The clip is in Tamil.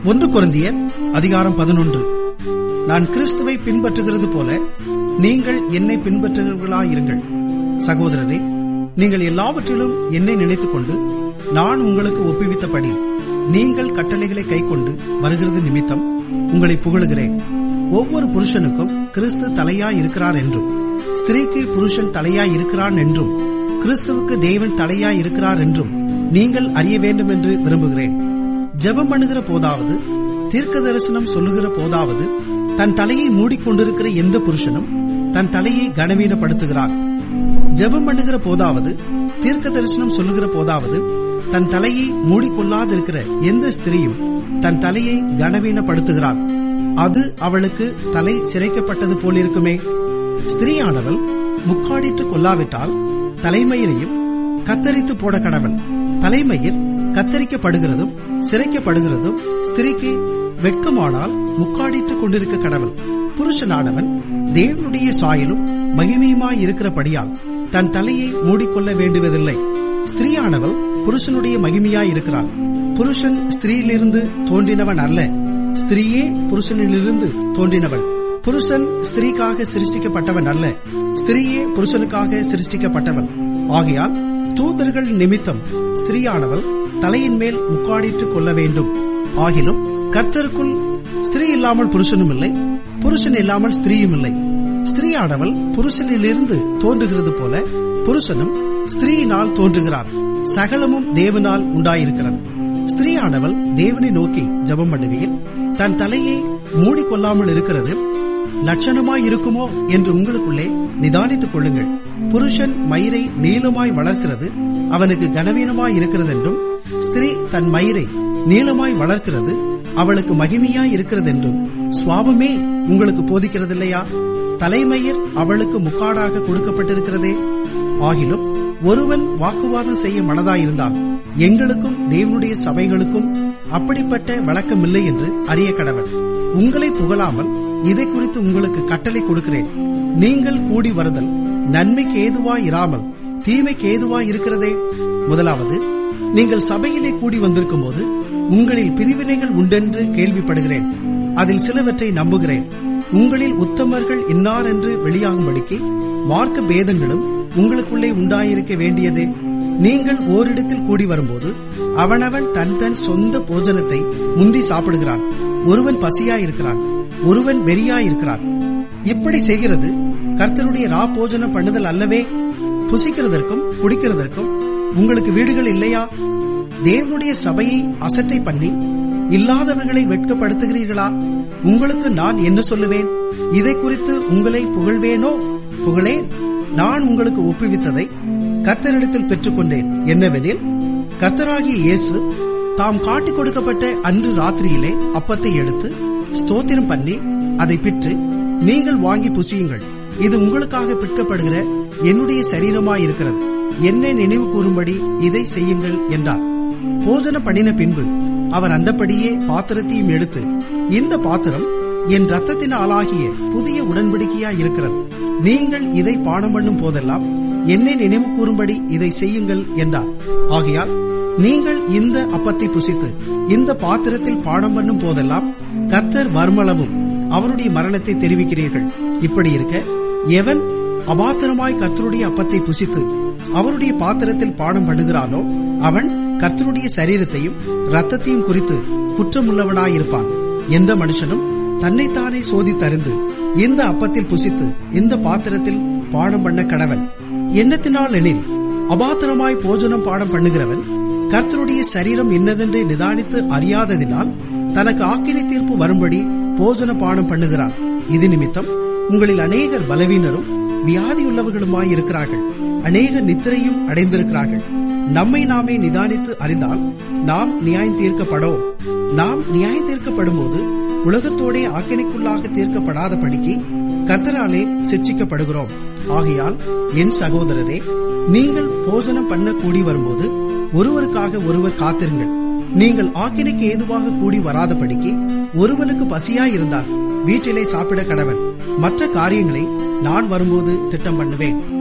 ஒன்று குருந்தியர் அதிகாரம் பதினொன்று நான் கிறிஸ்துவை பின்பற்றுகிறது போல நீங்கள் என்னை பின்பற்றுகிறவர்களாயிருங்கள் சகோதரரே நீங்கள் எல்லாவற்றிலும் என்னை நினைத்துக் கொண்டு நான் உங்களுக்கு ஒப்புவித்தபடி நீங்கள் கட்டளைகளை கைக்கொண்டு வருகிறது நிமித்தம் உங்களை புகழுகிறேன் ஒவ்வொரு புருஷனுக்கும் கிறிஸ்து தலையாய் இருக்கிறார் என்றும் ஸ்திரீக்கு புருஷன் தலையாய் இருக்கிறான் என்றும் கிறிஸ்துவுக்கு தேவன் தலையாய் இருக்கிறார் என்றும் நீங்கள் அறிய வேண்டும் என்று விரும்புகிறேன் ஜெபம் பண்ணுகிற போதாவது தீர்க்க தரிசனம் சொல்லுகிற போதாவது தன் தலையை மூடிக்கொண்டிருக்கிற எந்த புருஷனும் தன் தலையை கனவீனப்படுத்துகிறான் ஜெபம் பண்ணுகிற போதாவது தீர்க்க தரிசனம் சொல்லுகிற போதாவது தன் தலையை மூடிக்கொள்ளாதிருக்கிற எந்த ஸ்திரீயும் தன் தலையை கனவீனப்படுத்துகிறாள் அது அவளுக்கு தலை சிரைக்கப்பட்டது போலிருக்குமே ஸ்திரீயானவள் முக்காடிட்டு கொள்ளாவிட்டால் தலைமயிரையும் கத்தரித்து போட கடவள் தலைமயிர் கத்தரிக்கப்படுகிறதும் சிரைக்கப்படுகிறதும் ஸ்திரீக்கு வெட்கமானால் முக்காடிட்டுக் கொண்டிருக்க கடவள் புருஷனானவன் தேவனுடைய சாயலும் மகிமையுமாய் இருக்கிறபடியால் தன் தலையை மூடிக்கொள்ள வேண்டுவதில்லை ஸ்திரீயானவள் புருஷனுடைய மகிமையாய் இருக்கிறாள் புருஷன் ஸ்திரீயிலிருந்து தோன்றினவன் அல்ல ஸ்திரீயே புருஷனிலிருந்து தோன்றினவள் புருஷன் ஸ்திரீக்காக சிருஷ்டிக்கப்பட்டவன் அல்ல ஸ்திரீயே புருஷனுக்காக சிருஷ்டிக்கப்பட்டவள் ஆகையால் தூதர்கள் நிமித்தம் ஸ்திரீயானவள் தலையின் மேல் முக்காடிட்டுக் கொள்ள வேண்டும் ஆகிலும் கர்த்தருக்குள் ஸ்திரீ இல்லாமல் புருஷனும் இல்லை புருஷன் இல்லாமல் ஸ்திரீயும் இல்லை ஸ்திரீயானவள் புருஷனிலிருந்து தோன்றுகிறது போல புருஷனும் ஸ்திரீயினால் தோன்றுகிறார் சகலமும் தேவனால் உண்டாயிருக்கிறது ஸ்திரீயானவள் தேவனை நோக்கி ஜெபம் பண்ணுகையில் தன் தலையை மூடிக்கொள்ளாமல் இருக்கிறது லட்சணமாய் இருக்குமோ என்று உங்களுக்குள்ளே நிதானித்துக் கொள்ளுங்கள் புருஷன் மயிரை நீளமாய் வளர்க்கிறது அவனுக்கு கனவீனமாய் இருக்கிறது என்றும் ஸ்திரீ தன் மயிரை நீளமாய் வளர்க்கிறது அவளுக்கு மகிமையாய் இருக்கிறது என்றும் சுவாபமே உங்களுக்கு போதிக்கிறதில்லையா தலைமயிர் அவளுக்கு முக்காடாக கொடுக்கப்பட்டிருக்கிறதே ஆகிலும் ஒருவன் வாக்குவாதம் செய்ய மனதாயிருந்தால் எங்களுக்கும் தேவனுடைய சபைகளுக்கும் அப்படிப்பட்ட வழக்கம் இல்லை என்று அறிய கடவன் உங்களை புகழாமல் இதை குறித்து உங்களுக்கு கட்டளை கொடுக்கிறேன் நீங்கள் கூடி வருதல் நன்மைக்கு ஏதுவாய் இராமல் தீமைக்கு ஏதுவாய் இருக்கிறதே முதலாவது நீங்கள் சபையிலே கூடி வந்திருக்கும் போது உங்களில் பிரிவினைகள் உண்டென்று கேள்விப்படுகிறேன் அதில் சிலவற்றை நம்புகிறேன் உங்களில் உத்தமர்கள் இன்னார் என்று வெளியாகும்படிக்கு மார்க்க பேதங்களும் உங்களுக்குள்ளே உண்டாயிருக்க வேண்டியதே நீங்கள் ஓரிடத்தில் கூடி வரும்போது அவனவன் தன் தன் சொந்த போஜனத்தை முந்தி சாப்பிடுகிறான் ஒருவன் பசியாயிருக்கிறான் ஒருவன் வெறியாயிருக்கிறான் இப்படி செய்கிறது கர்த்தருடைய ரா போஜனம் பண்ணுதல் அல்லவே புசிக்கிறதற்கும் குடிக்கிறதற்கும் உங்களுக்கு வீடுகள் இல்லையா தேவனுடைய சபையை அசட்டை பண்ணி இல்லாதவர்களை வெட்கப்படுத்துகிறீர்களா உங்களுக்கு நான் என்ன சொல்லுவேன் இதை குறித்து உங்களை புகழ்வேனோ புகழேன் நான் உங்களுக்கு ஒப்புவித்ததை கர்த்தரிடத்தில் பெற்றுக்கொண்டேன் என்னவெனில் கர்த்தராகிய இயேசு தாம் காட்டிக் கொடுக்கப்பட்ட அன்று ராத்திரியிலே அப்பத்தை எடுத்து ஸ்தோத்திரம் பண்ணி அதை பிற்று நீங்கள் வாங்கி புசியுங்கள் இது உங்களுக்காக பிற்கப்படுகிற என்னுடைய சரீரமாயிருக்கிறது என்னை நினைவு கூறும்படி இதை செய்யுங்கள் என்றார் போஜன பண்ணின பின்பு அவர் அந்தபடியே பாத்திரத்தையும் எடுத்து இந்த பாத்திரம் என் ரத்தத்தினாலாகிய புதிய உடன்படிக்கையா இருக்கிறது நீங்கள் இதை பானம் பண்ணும் போதெல்லாம் என்னை நினைவு கூறும்படி இதை செய்யுங்கள் என்றார் ஆகையால் நீங்கள் இந்த அப்பத்தை புசித்து இந்த பாத்திரத்தில் பானம் பண்ணும் போதெல்லாம் கர்த்தர் வர்மளவும் அவருடைய மரணத்தை தெரிவிக்கிறீர்கள் இப்படி இருக்க எவன் அபாத்திரமாய் கர்த்தருடைய அப்பத்தை புசித்து அவருடைய பாத்திரத்தில் பானம் பண்ணுகிறானோ அவன் கர்த்தருடைய சரீரத்தையும் ரத்தத்தையும் குறித்து குற்றமுள்ளவனாயிருப்பான் எந்த மனுஷனும் தன்னைத்தானே சோதித்தறிந்து இந்த அப்பத்தில் புசித்து இந்த பாத்திரத்தில் பானம் பண்ண கடவன் எண்ணத்தினால் எனில் அபாத்திரமாய் போஜனம் பாடம் பண்ணுகிறவன் கர்த்தருடைய சரீரம் என்னதென்று நிதானித்து அறியாததினால் தனக்கு ஆக்கினை தீர்ப்பு வரும்படி போஜன பானம் பண்ணுகிறான் இது நிமித்தம் உங்களில் அநேகர் பலவீனரும் வியாதியுள்ளவர்களுமாய் இருக்கிறார்கள் அநேகர் நித்திரையும் அடைந்திருக்கிறார்கள் நம்மை நாமே நிதானித்து அறிந்தால் நாம் நியாயம் தீர்க்கப்படோ நாம் நியாயம் தீர்க்கப்படும் போது உலகத்தோடே ஆக்கினைக்குள்ளாக தீர்க்கப்படாத படிக்கு கர்த்தராலே சிக்ஷிக்கப்படுகிறோம் ஆகையால் என் சகோதரரே நீங்கள் போஜனம் பண்ண கூடி வரும்போது ஒருவருக்காக ஒருவர் காத்திருங்கள் நீங்கள் ஆக்கினைக்கு ஏதுவாக கூடி வராதபடிக்கு ஒருவனுக்கு பசியாயிருந்தால் வீட்டிலே சாப்பிட கடவன் மற்ற காரியங்களை நான் வரும்போது திட்டம் பண்ணுவேன்